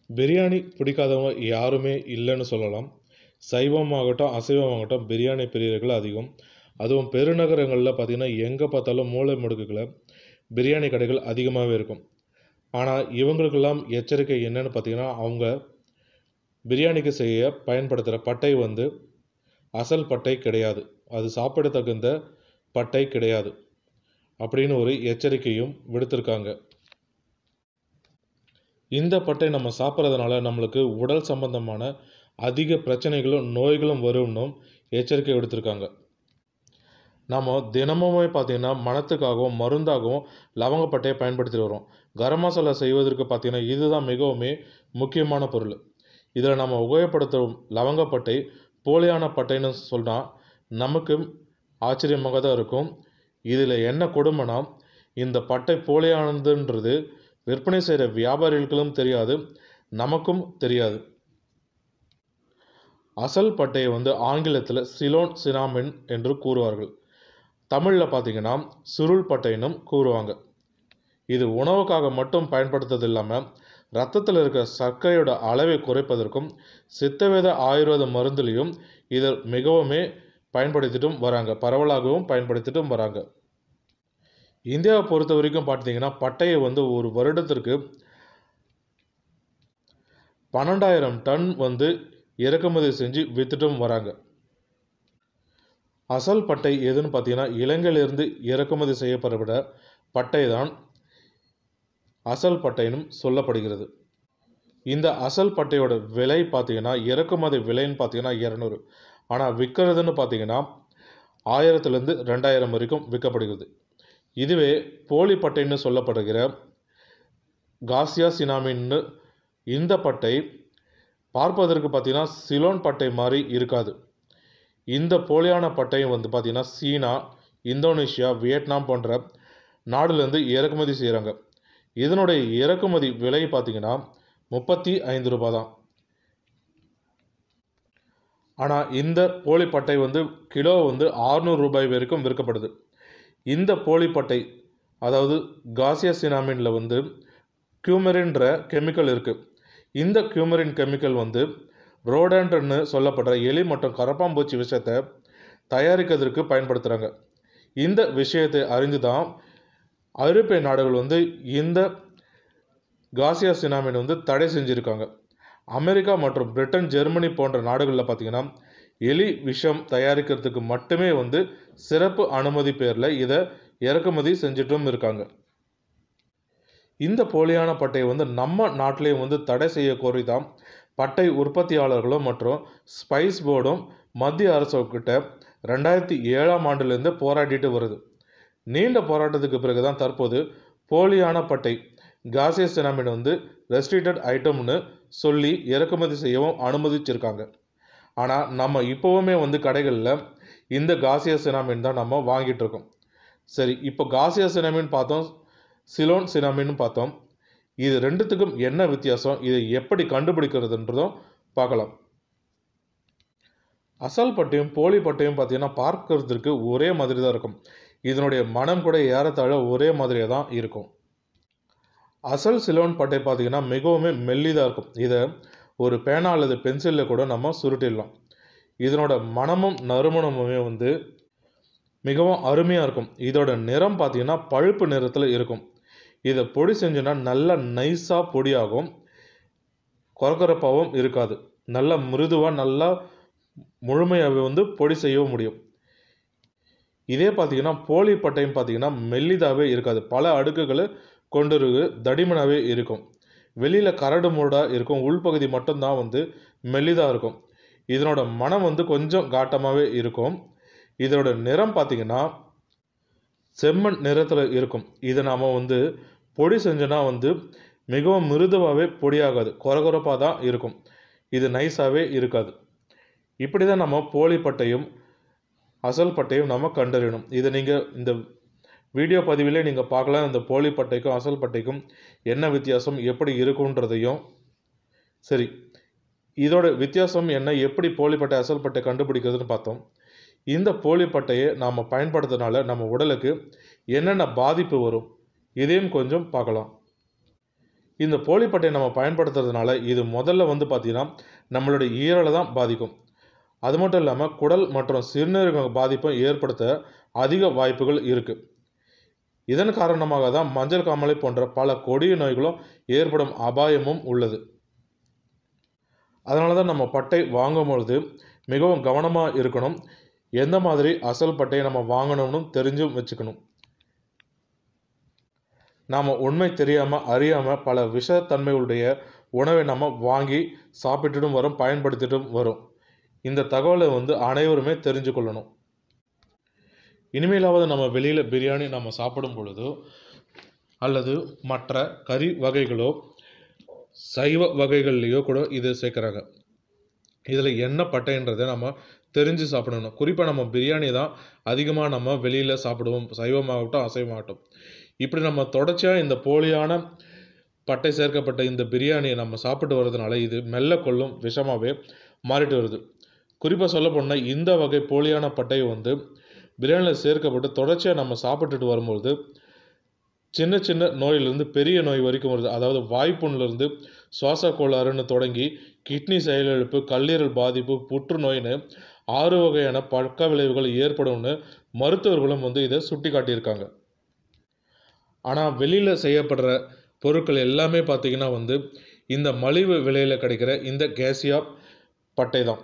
பிரியாணி பிடிக்காதவங்க யாருமே இல்லைன்னு சொல்லலாம் சைவமாகட்டும் அசைவமாகட்டும் பிரியாணி பிரியர்கள் அதிகம் அதுவும் பெருநகரங்களில் பார்த்திங்கன்னா எங்கே பார்த்தாலும் மூலை முடுக்குகளில் பிரியாணி கடைகள் அதிகமாகவே இருக்கும் ஆனால் இவங்களுக்கெல்லாம் எச்சரிக்கை என்னன்னு பார்த்தீங்கன்னா அவங்க பிரியாணிக்கு செய்ய பயன்படுத்துகிற பட்டை வந்து அசல் பட்டை கிடையாது அது சாப்பிட தகுந்த பட்டை கிடையாது அப்படின்னு ஒரு எச்சரிக்கையும் விடுத்திருக்காங்க இந்த பட்டை நம்ம சாப்பிட்றதுனால நம்மளுக்கு உடல் சம்பந்தமான அதிக பிரச்சனைகளும் நோய்களும் வரும்னும் எச்சரிக்கை விடுத்திருக்காங்க நம்ம தினமுமே பார்த்திங்கன்னா மணத்துக்காகவும் மருந்தாகவும் லவங்கப்பட்டையை பயன்படுத்தி வரோம் கரம் மசாலா செய்வதற்கு பார்த்திங்கன்னா இதுதான் மிகவுமே முக்கியமான பொருள் இதில் நம்ம உபயோகப்படுத்தும் லவங்கப்பட்டை போலியான பட்டைன்னு சொன்னால் நமக்கு ஆச்சரியமாக தான் இருக்கும் இதில் என்ன கொடுமைனா இந்த பட்டை போலியானதுன்றது விற்பனை செய்கிற வியாபாரிகளுக்கும் தெரியாது நமக்கும் தெரியாது அசல் பட்டையை வந்து ஆங்கிலத்தில் சிலோன் சினாமின் என்று கூறுவார்கள் தமிழில் பார்த்தீங்கன்னா சுருள் பட்டைனும் கூறுவாங்க இது உணவுக்காக மட்டும் பயன்படுத்துறது இல்லாமல் ரத்தத்தில் இருக்க சர்க்கரையோட அளவை குறைப்பதற்கும் சித்தவேத ஆயுர்வேத மருந்துலையும் இதை மிகவுமே பயன்படுத்திட்டும் வராங்க பரவலாகவும் பயன்படுத்திட்டும் வராங்க இந்தியாவை பொறுத்த வரைக்கும் பார்த்தீங்கன்னா பட்டையை வந்து ஒரு வருடத்திற்கு பன்னெண்டாயிரம் டன் வந்து இறக்குமதி செஞ்சு வித்துட்டும் வராங்க அசல் பட்டை எதுன்னு பார்த்தீங்கன்னா இலங்கையிலிருந்து இறக்குமதி செய்யப்படுற பட்டை தான் அசல் பட்டைனும் சொல்லப்படுகிறது இந்த அசல் பட்டையோட விலை பார்த்தீங்கன்னா இறக்குமதி விலைன்னு பார்த்தீங்கன்னா இரநூறு ஆனால் விற்கிறதுன்னு பார்த்தீங்கன்னா ஆயிரத்துலேருந்து ரெண்டாயிரம் வரைக்கும் விற்கப்படுகிறது இதுவே போலி பட்டைன்னு சொல்லப்படுகிற காசியா சினாமின்னு இந்த பட்டை பார்ப்பதற்கு பார்த்தீங்கன்னா சிலோன் பட்டை மாதிரி இருக்காது இந்த போலியான பட்டையும் வந்து பார்த்திங்கன்னா சீனா இந்தோனேஷியா வியட்நாம் போன்ற நாடுலேருந்து இறக்குமதி செய்கிறாங்க இதனுடைய இறக்குமதி விலை பார்த்திங்கன்னா முப்பத்தி ஐந்து ரூபாய் தான் ஆனால் இந்த போலி பட்டை வந்து கிலோ வந்து ஆறுநூறு ரூபாய் வரைக்கும் விற்கப்படுது இந்த போலி பட்டை அதாவது காசியா சினாமினில் வந்து கியூமரின்ற கெமிக்கல் இருக்குது இந்த கியூமரின் கெமிக்கல் வந்து ரோடன்ட்னு சொல்லப்படுற எலி மற்றும் கரப்பாம்பூச்சி விஷத்தை தயாரிக்கிறதுக்கு பயன்படுத்துகிறாங்க இந்த விஷயத்தை அறிந்து தான் ஐரோப்பிய நாடுகள் வந்து இந்த காசியா சினாமின் வந்து தடை செஞ்சுருக்காங்க அமெரிக்கா மற்றும் பிரிட்டன் ஜெர்மனி போன்ற நாடுகளில் பார்த்திங்கன்னா எலி விஷம் தயாரிக்கிறதுக்கு மட்டுமே வந்து சிறப்பு அனுமதி பேரில் இதை இறக்குமதி செஞ்சிட்டும் இருக்காங்க இந்த போலியான பட்டையை வந்து நம்ம நாட்டிலேயும் வந்து தடை செய்ய கோரி தான் பட்டை உற்பத்தியாளர்களும் மற்றும் ஸ்பைஸ் போர்டும் மத்திய அரசுக்கிட்ட ரெண்டாயிரத்தி ஏழாம் ஆண்டுலேருந்து போராடிட்டு வருது நீண்ட போராட்டத்துக்கு பிறகு தான் தற்போது போலியான பட்டை காசிய சினாமின் வந்து ரெஸ்ட்ரிக்டட் ஐட்டம்னு சொல்லி இறக்குமதி செய்யவும் அனுமதிச்சிருக்காங்க ஆனால் நம்ம இப்போவுமே வந்து கடைகளில் இந்த காசிய சினாமின் தான் நம்ம வாங்கிட்டு இருக்கோம் சரி இப்போ காசிய சினாமின் பார்த்தோம் சிலோன் சினாமின்னு பார்த்தோம் இது ரெண்டுத்துக்கும் என்ன வித்தியாசம் இதை எப்படி கண்டுபிடிக்கிறதுன்றதும் பார்க்கலாம் அசல் பட்டையும் போலி பட்டையும் பார்த்தீங்கன்னா பார்க்கறதுக்கு ஒரே மாதிரி தான் இருக்கும் இதனுடைய மனம் கூட ஏறத்தாழ ஒரே மாதிரியாக தான் இருக்கும் அசல் சிலோன் பட்டை பார்த்தீங்கன்னா மிகவும் மெல்லிதாக இருக்கும் இதை ஒரு பேனா அல்லது பென்சிலில் கூட நம்ம சுருட்டிடலாம் இதனோட மனமும் நறுமணமுமே வந்து மிகவும் அருமையாக இருக்கும் இதோட நிறம் பார்த்தீங்கன்னா பழுப்பு நிறத்தில் இருக்கும் இதை பொடி செஞ்சோன்னா நல்லா நைஸாக பொடியாகும் கொரகொரப்பாகவும் இருக்காது நல்லா மிருதுவாக நல்லா முழுமையாகவே வந்து பொடி செய்யவும் முடியும் இதே பார்த்தீங்கன்னா போலி பட்டையும் பார்த்தீங்கன்னா மெல்லிதாகவே இருக்காது பல அடுக்குகளை கொண்டிருக்கு தடிமனாகவே இருக்கும் வெளியில் கரடு முரடாக இருக்கும் உள்பகுதி மட்டும்தான் வந்து மெல்லிதாக இருக்கும் இதனோட மனம் வந்து கொஞ்சம் காட்டமாகவே இருக்கும் இதோட நிறம் பார்த்தீங்கன்னா செம்மண் நிறத்தில் இருக்கும் இதை நாம் வந்து பொடி செஞ்சோன்னா வந்து மிகவும் மிருதுவாகவே பொடியாகாது கொரகொரப்பாக தான் இருக்கும் இது நைஸாகவே இருக்காது இப்படி தான் நம்ம போலி பட்டையும் அசல் பட்டையும் நம்ம கண்டறியணும் இதை நீங்கள் இந்த வீடியோ பதிவிலே நீங்கள் பார்க்கலாம் இந்த போலி பட்டைக்கும் அசல் பட்டைக்கும் என்ன வித்தியாசம் எப்படி இருக்குன்றதையும் சரி இதோட வித்தியாசம் என்ன எப்படி போலி பட்டை அசல் பட்டை கண்டுபிடிக்கிறதுன்னு பார்த்தோம் இந்த போலி பட்டையை நாம் பயன்படுத்துறதுனால நம்ம உடலுக்கு என்னென்ன பாதிப்பு வரும் இதையும் கொஞ்சம் பார்க்கலாம் இந்த போலிப்பட்டையை நம்ம பயன்படுத்துறதுனால இது முதல்ல வந்து பார்த்திங்கன்னா நம்மளுடைய ஈரலை தான் பாதிக்கும் அது மட்டும் இல்லாமல் குடல் மற்றும் சிறுநீரக பாதிப்பும் ஏற்படுத்த அதிக வாய்ப்புகள் இருக்குது இதன் காரணமாக தான் மஞ்சள் காமாலை போன்ற பல கொடிய நோய்களும் ஏற்படும் அபாயமும் உள்ளது அதனால தான் நம்ம பட்டை வாங்கும் பொழுது மிகவும் கவனமாக இருக்கணும் எந்த மாதிரி அசல் பட்டையை நம்ம வாங்கணும்னு தெரிஞ்சும் வச்சுக்கணும் நாம் உண்மை தெரியாமல் அறியாமல் பல விஷத்தன்மையுடைய உணவை நம்ம வாங்கி சாப்பிட்டுட்டும் வரோம் பயன்படுத்திட்டும் வரோம் இந்த தகவலை வந்து அனைவருமே தெரிஞ்சு கொள்ளணும் இனிமேலாவது நம்ம வெளியில் பிரியாணி நம்ம சாப்பிடும் பொழுதோ அல்லது மற்ற கறி வகைகளோ சைவ வகைகள்லேயோ கூட இது சேர்க்குறாங்க இதில் என்ன பட்டைன்றதை நம்ம தெரிஞ்சு சாப்பிடணும் குறிப்பாக நம்ம பிரியாணி தான் அதிகமாக நம்ம வெளியில் சாப்பிடுவோம் சைவமாகட்டும் அசைவமாகட்டும் இப்படி நம்ம தொடர்ச்சியாக இந்த போலியான பட்டை சேர்க்கப்பட்ட இந்த பிரியாணியை நம்ம சாப்பிட்டு வர்றதுனால இது மெல்ல கொள்ளும் விஷமாகவே மாறிட்டு வருது குறிப்பாக சொல்ல போனால் இந்த வகை போலியான பட்டை வந்து பிரியாணியில் சேர்க்கப்பட்டு தொடர்ச்சியாக நம்ம சாப்பிட்டுட்டு வரும்பொழுது சின்ன சின்ன நோயிலிருந்து பெரிய நோய் வரைக்கும் வருது அதாவது வாய்ப்புண்ணிலிருந்து சுவாச கோளாறுன்னு தொடங்கி கிட்னி செயலிழப்பு கல்லீரல் பாதிப்பு புற்றுநோயின்னு ஆறு வகையான பக்க விளைவுகள் ஏற்படும்னு மருத்துவர்களும் வந்து இதை சுட்டி காட்டியிருக்காங்க ஆனால் வெளியில் செய்யப்படுற பொருட்கள் எல்லாமே பார்த்திங்கன்னா வந்து இந்த மலிவு விலையில் கிடைக்கிற இந்த கேசியா பட்டை தான்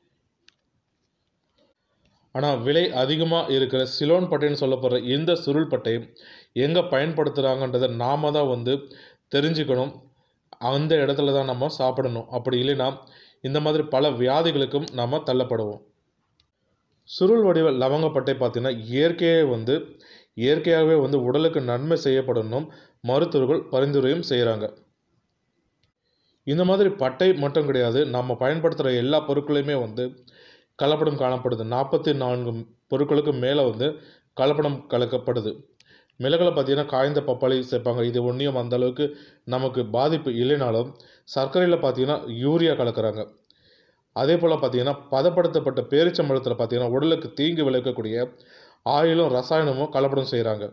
ஆனால் விலை அதிகமாக இருக்கிற சிலோன் பட்டைன்னு சொல்லப்படுற இந்த சுருள் பட்டை எங்கே பயன்படுத்துகிறாங்கன்றதை நாம தான் வந்து தெரிஞ்சுக்கணும் அந்த இடத்துல தான் நம்ம சாப்பிடணும் அப்படி இல்லைன்னா இந்த மாதிரி பல வியாதிகளுக்கும் நம்ம தள்ளப்படுவோம் சுருள் வடிவ லவங்கப்பட்டை பார்த்திங்கன்னா இயற்கையே வந்து இயற்கையாகவே வந்து உடலுக்கு நன்மை செய்யப்படணும் மருத்துவர்கள் பரிந்துரையும் செய்கிறாங்க இந்த மாதிரி பட்டை மட்டும் கிடையாது நம்ம பயன்படுத்துகிற எல்லா பொருட்களையுமே வந்து கலப்படம் காணப்படுது நாற்பத்தி நான்கு பொருட்களுக்கு மேலே வந்து கலப்படம் கலக்கப்படுது மிளகில் பார்த்தீங்கன்னா காய்ந்த பப்பாளி சேர்ப்பாங்க இது ஒன்றியும் அந்த அளவுக்கு நமக்கு பாதிப்பு இல்லைனாலும் சர்க்கரையில் பார்த்தீங்கன்னா யூரியா கலக்கிறாங்க அதே போல் பார்த்தீங்கன்னா பதப்படுத்தப்பட்ட பேரிச்சம்பழத்தில் பார்த்தீங்கன்னா உடலுக்கு தீங்கு விளைவிக்கக்கூடிய ஆயிலும் ரசாயனமும் கலப்படம் செய்கிறாங்க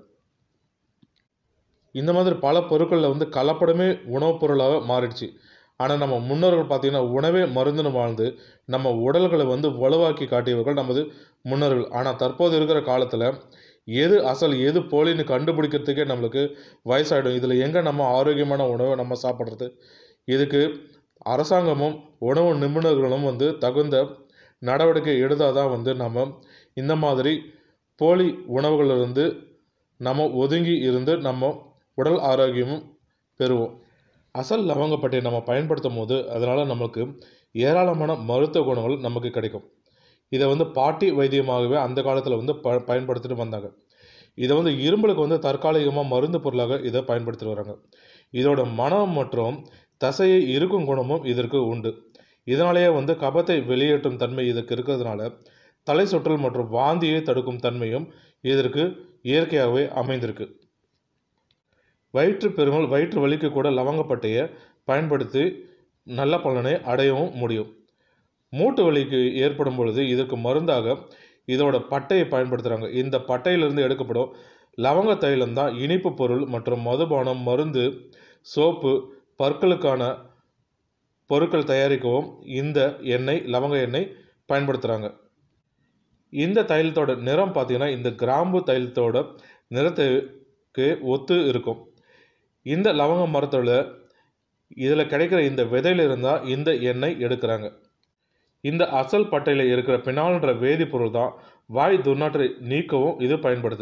இந்த மாதிரி பல பொருட்களில் வந்து கலப்படமே உணவுப் பொருளாக மாறிடுச்சு ஆனால் நம்ம முன்னோர்கள் பார்த்திங்கன்னா உணவே மருந்துன்னு வாழ்ந்து நம்ம உடல்களை வந்து வலுவாக்கி காட்டியவர்கள் நமது முன்னோர்கள் ஆனால் தற்போது இருக்கிற காலத்தில் எது அசல் எது போலின்னு கண்டுபிடிக்கிறதுக்கே நம்மளுக்கு வயசாகிடும் இதில் எங்கே நம்ம ஆரோக்கியமான உணவை நம்ம சாப்பிட்றது இதுக்கு அரசாங்கமும் உணவு நிபுணர்களும் வந்து தகுந்த நடவடிக்கை எடுத்தால் தான் வந்து நம்ம இந்த மாதிரி போலி உணவுகளிலிருந்து நம்ம ஒதுங்கி இருந்து நம்ம உடல் ஆரோக்கியமும் பெறுவோம் அசல் லவங்கப்பட்டையை நம்ம பயன்படுத்தும் போது அதனால் நமக்கு ஏராளமான மருத்துவ குணங்கள் நமக்கு கிடைக்கும் இதை வந்து பாட்டி வைத்தியமாகவே அந்த காலத்தில் வந்து ப பயன்படுத்திட்டு வந்தாங்க இதை வந்து இரும்பலுக்கு வந்து தற்காலிகமாக மருந்து பொருளாக இதை பயன்படுத்திட்டு வராங்க இதோட மனம் மற்றும் தசையை இருக்கும் குணமும் இதற்கு உண்டு இதனாலேயே வந்து கபத்தை வெளியேற்றும் தன்மை இதற்கு இருக்கிறதுனால தலை சுற்றல் மற்றும் வாந்தியை தடுக்கும் தன்மையும் இதற்கு இயற்கையாகவே அமைந்திருக்கு வயிற்று பெருமல் வயிற்று வலிக்கு கூட லவங்கப்பட்டையை பயன்படுத்தி நல்ல பலனை அடையவும் முடியும் மூட்டு வலிக்கு ஏற்படும் பொழுது இதற்கு மருந்தாக இதோட பட்டையை பயன்படுத்துகிறாங்க இந்த பட்டையிலிருந்து எடுக்கப்படும் லவங்க தைலம் தான் இனிப்பு பொருள் மற்றும் மதுபானம் மருந்து சோப்பு பற்களுக்கான பொருட்கள் தயாரிக்கவும் இந்த எண்ணெய் லவங்க எண்ணெய் பயன்படுத்துகிறாங்க இந்த தைலத்தோட நிறம் பார்த்தீங்கன்னா இந்த கிராம்பு தைலத்தோட நிறத்துக்கு ஒத்து இருக்கும் இந்த லவங்க மரத்தோட இதில் கிடைக்கிற இந்த விதையில இருந்தால் இந்த எண்ணெய் எடுக்கிறாங்க இந்த அசல் பட்டையில் இருக்கிற பினால்ன்ற வேதிப்பொருள் தான் வாய் துர்நாற்றை நீக்கவும் இது பயன்படுது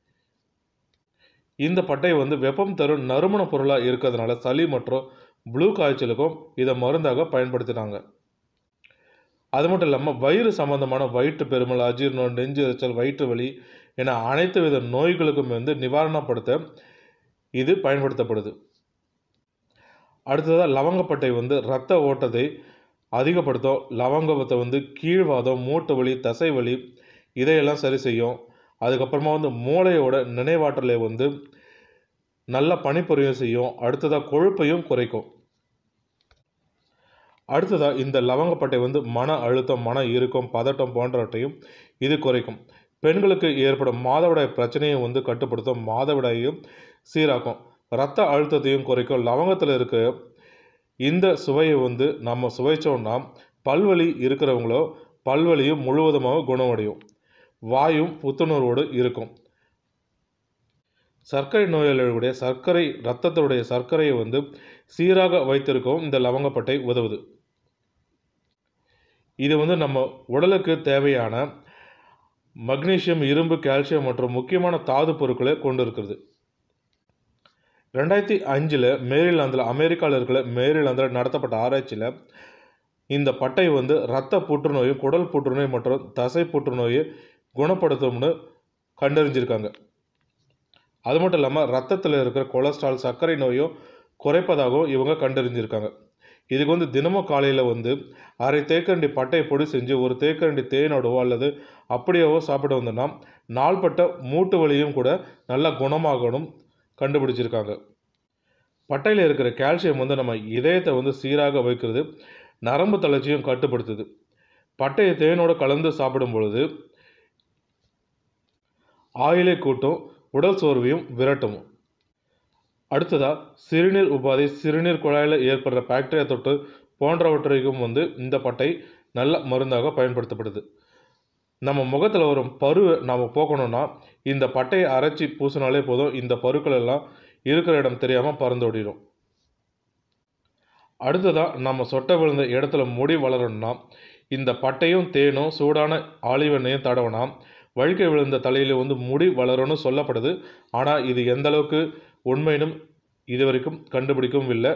இந்த பட்டை வந்து வெப்பம் தரும் நறுமண பொருளாக இருக்கிறதுனால சளி மற்றும் ப்ளூ காய்ச்சலுக்கும் இதை மருந்தாக பயன்படுத்தினாங்க அது மட்டும் இல்லாமல் வயிறு சம்பந்தமான வயிற்று பெருமல் அஜீர்ணம் நெஞ்சு எரிச்சல் வயிற்று வலி என அனைத்து வித நோய்களுக்கும் வந்து நிவாரணப்படுத்த இது பயன்படுத்தப்படுது அடுத்ததாக லவங்கப்பட்டை வந்து இரத்த ஓட்டத்தை அதிகப்படுத்தும் லவங்கத்தை வந்து கீழ்வாதம் மூட்டு வலி தசை வலி இதையெல்லாம் சரி செய்யும் அதுக்கப்புறமா வந்து மூளையோட நினைவாற்றலை வந்து நல்ல பணிபுரியும் செய்யும் அடுத்ததாக கொழுப்பையும் குறைக்கும் அடுத்ததாக இந்த லவங்கப்பட்டை வந்து மன அழுத்தம் மன இறுக்கம் பதட்டம் போன்றவற்றையும் இது குறைக்கும் பெண்களுக்கு ஏற்படும் மாதவிடாய் பிரச்சனையை வந்து கட்டுப்படுத்தும் மாதவிடாயையும் சீராக்கும் ரத்த அழுத்தத்தையும் குறைக்கும் லவங்கத்தில் இருக்க இந்த சுவையை வந்து நம்ம சுவைச்சோம்னா பல்வலி இருக்கிறவங்களோ பல்வலியும் முழுவதுமாக குணமடையும் வாயும் புத்துணர்வோடு இருக்கும் சர்க்கரை நோயாளிகளுடைய சர்க்கரை ரத்தத்துடைய சர்க்கரையை வந்து சீராக வைத்திருக்கவும் இந்த லவங்கப்பட்டை உதவுது இது வந்து நம்ம உடலுக்கு தேவையான மக்னீசியம் இரும்பு கால்சியம் மற்றும் முக்கியமான தாது பொருட்களை கொண்டு இருக்கிறது ரெண்டாயிரத்தி அஞ்சில் மேரிலாந்தில் அமெரிக்காவில் இருக்கிற மேரிலாந்தில் நடத்தப்பட்ட ஆராய்ச்சியில் இந்த பட்டை வந்து இரத்த புற்றுநோயும் குடல் புற்றுநோய் மற்றும் தசை புற்றுநோயை குணப்படுத்தும்னு கண்டறிஞ்சிருக்காங்க அது மட்டும் இல்லாமல் ரத்தத்தில் இருக்கிற கொலஸ்ட்ரால் சர்க்கரை நோயும் குறைப்பதாகவும் இவங்க கண்டறிஞ்சிருக்காங்க இதுக்கு வந்து தினமும் காலையில் வந்து அரை தேக்கரண்டி பட்டையை பொடி செஞ்சு ஒரு தேக்கரண்டி தேனோடவோ அல்லது அப்படியேவோ சாப்பிட வந்தோம்னா நாள்பட்ட மூட்டு வலியும் கூட நல்லா குணமாகணும் கண்டுபிடிச்சிருக்காங்க பட்டையில் இருக்கிற கால்சியம் வந்து நம்ம இதயத்தை வந்து சீராக வைக்கிறது நரம்பு தளர்ச்சியும் கட்டுப்படுத்துது பட்டையை தேனோடு கலந்து சாப்பிடும் பொழுது ஆயிலை கூட்டும் உடல் சோர்வையும் விரட்டும் அடுத்ததாக சிறுநீர் உபாதை சிறுநீர் குழாயில் ஏற்படுற பாக்டீரியா தொற்று போன்றவற்றையும் வந்து இந்த பட்டை நல்ல மருந்தாக பயன்படுத்தப்படுது நம்ம முகத்தில் வரும் பருவை நாம் போக்கணும்னா இந்த பட்டையை அரைச்சி பூசினாலே போதும் இந்த பருக்கள் எல்லாம் இருக்கிற இடம் தெரியாமல் பறந்தோடிடும் அடுத்ததாக நம்ம சொட்டை விழுந்த இடத்துல முடி வளரணும்னா இந்த பட்டையும் தேனும் சூடான ஆலிவ் எண்ணெயும் தடவினா வழுக்கை விழுந்த தலையில் வந்து முடி வளரும்னு சொல்லப்படுது ஆனால் இது எந்த அளவுக்கு உண்மையினும் இது வரைக்கும் கண்டுபிடிக்கவும் இல்லை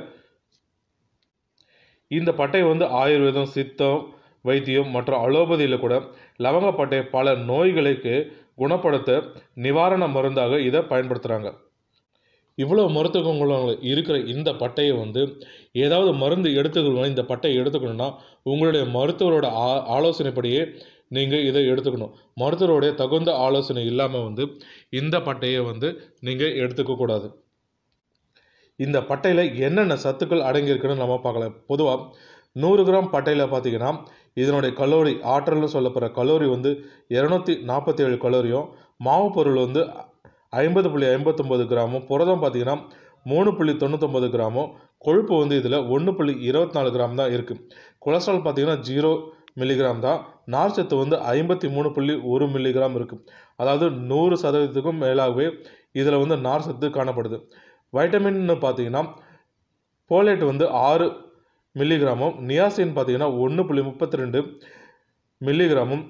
இந்த பட்டை வந்து ஆயுர்வேதம் சித்தம் வைத்தியம் மற்றும் அலோபதியில் கூட லவங்கப்பட்டை பல நோய்களுக்கு குணப்படுத்த நிவாரண மருந்தாக இதை பயன்படுத்துகிறாங்க இவ்வளோ மருத்துவ குணங்கள் இருக்கிற இந்த பட்டையை வந்து ஏதாவது மருந்து எடுத்துக்கணும் இந்த பட்டையை எடுத்துக்கணும்னா உங்களுடைய மருத்துவரோட ஆ ஆலோசனைப்படியே நீங்கள் இதை எடுத்துக்கணும் மருத்துவருடைய தகுந்த ஆலோசனை இல்லாமல் வந்து இந்த பட்டையை வந்து நீங்கள் எடுத்துக்கக்கூடாது இந்த பட்டையில் என்னென்ன சத்துக்கள் அடங்கியிருக்குன்னு நம்ம பார்க்கலாம் பொதுவாக நூறு கிராம் பட்டையில் பார்த்தீங்கன்னா இதனுடைய கலோரி ஆற்றல்னு சொல்லப்படுற கலோரி வந்து இரநூத்தி நாற்பத்தி ஏழு கலோரியும் மாவு பொருள் வந்து ஐம்பது புள்ளி ஐம்பத்தொம்பது கிராமும் புரதம் பார்த்தீங்கன்னா மூணு புள்ளி தொண்ணூத்தொம்பது கிராமும் கொழுப்பு வந்து இதில் ஒன்று புள்ளி இருபத்தி நாலு கிராம் தான் இருக்குது கொலஸ்ட்ரால் பார்த்தீங்கன்னா ஜீரோ மில்லிகிராம் தான் நார்ச்சத்து வந்து ஐம்பத்தி மூணு புள்ளி ஒரு மில்லிகிராம் இருக்குது அதாவது நூறு சதவீதத்துக்கும் மேலாகவே இதில் வந்து நார் சத்து காணப்படுது வைட்டமின்னு பார்த்தீங்கன்னா போலேட் வந்து ஆறு மில்லிகிராமும் நியாசின் பார்த்தீங்கன்னா ஒன்று புள்ளி முப்பத்தி ரெண்டு மில்லிகிராமும்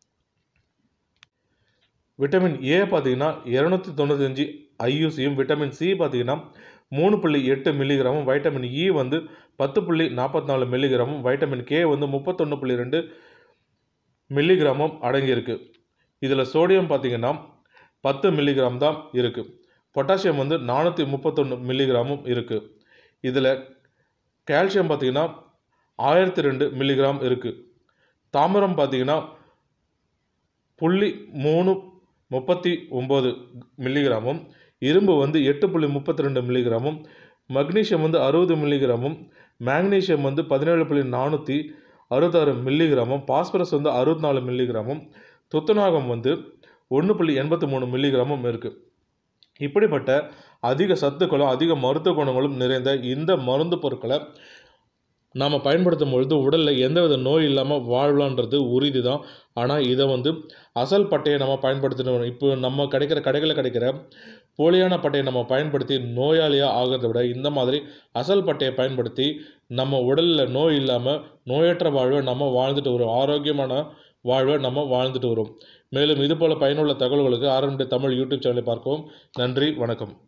விட்டமின் ஏ பார்த்தீங்கன்னா இரநூத்தி தொண்ணூத்தஞ்சு ஐயூசியும் விட்டமின் சி பார்த்தீங்கன்னா மூணு புள்ளி எட்டு மில்லிகிராமும் வைட்டமின் இ வந்து பத்து புள்ளி நாற்பத்தி நாலு மில்லிகிராமும் வைட்டமின் கே வந்து முப்பத்தொன்று புள்ளி ரெண்டு மில்லிகிராமும் அடங்கியிருக்கு இதில் சோடியம் பார்த்தீங்கன்னா பத்து மில்லிகிராம் தான் இருக்குது பொட்டாசியம் வந்து நானூற்றி முப்பத்தொன்று மில்லிகிராமும் இருக்குது இதில் கால்சியம் பார்த்தீங்கன்னா ஆயிரத்தி ரெண்டு மில்லிகிராம் இருக்குது தாமிரம் பார்த்தீங்கன்னா புள்ளி மூணு முப்பத்தி ஒம்பது மில்லிகிராமும் இரும்பு வந்து எட்டு புள்ளி முப்பத்தி ரெண்டு மில்லிகிராமும் மக்னீசியம் வந்து அறுபது மில்லிகிராமும் மேக்னீசியம் வந்து பதினேழு புள்ளி நானூற்றி அறுபத்தாறு மில்லிகிராமும் பாஸ்பரஸ் வந்து அறுபத்தி நாலு மில்லிகிராமும் துத்தநாகம் வந்து ஒன்று புள்ளி எண்பத்தி மூணு மில்லிகிராமும் இருக்குது இப்படிப்பட்ட அதிக சத்துக்களும் அதிக மருத்துவ குணங்களும் நிறைந்த இந்த மருந்து பொருட்களை நாம் பயன்படுத்தும் பொழுது உடலில் எந்தவித நோய் இல்லாமல் வாழலான்றது உறுதி தான் ஆனால் இதை வந்து அசல் பட்டையை நம்ம பயன்படுத்தணும் இப்போ நம்ம கிடைக்கிற கடைகளில் கிடைக்கிற போலியான பட்டையை நம்ம பயன்படுத்தி நோயாளியாக ஆகிறத விட இந்த மாதிரி அசல் பட்டையை பயன்படுத்தி நம்ம உடலில் நோய் இல்லாமல் நோயற்ற வாழ்வை நம்ம வாழ்ந்துட்டு வரோம் ஆரோக்கியமான வாழ்வை நம்ம வாழ்ந்துட்டு வரோம் மேலும் இதுபோல் பயனுள்ள தகவல்களுக்கு ஆரம்பிய தமிழ் யூடியூப் சேனலை பார்க்கவும் நன்றி வணக்கம்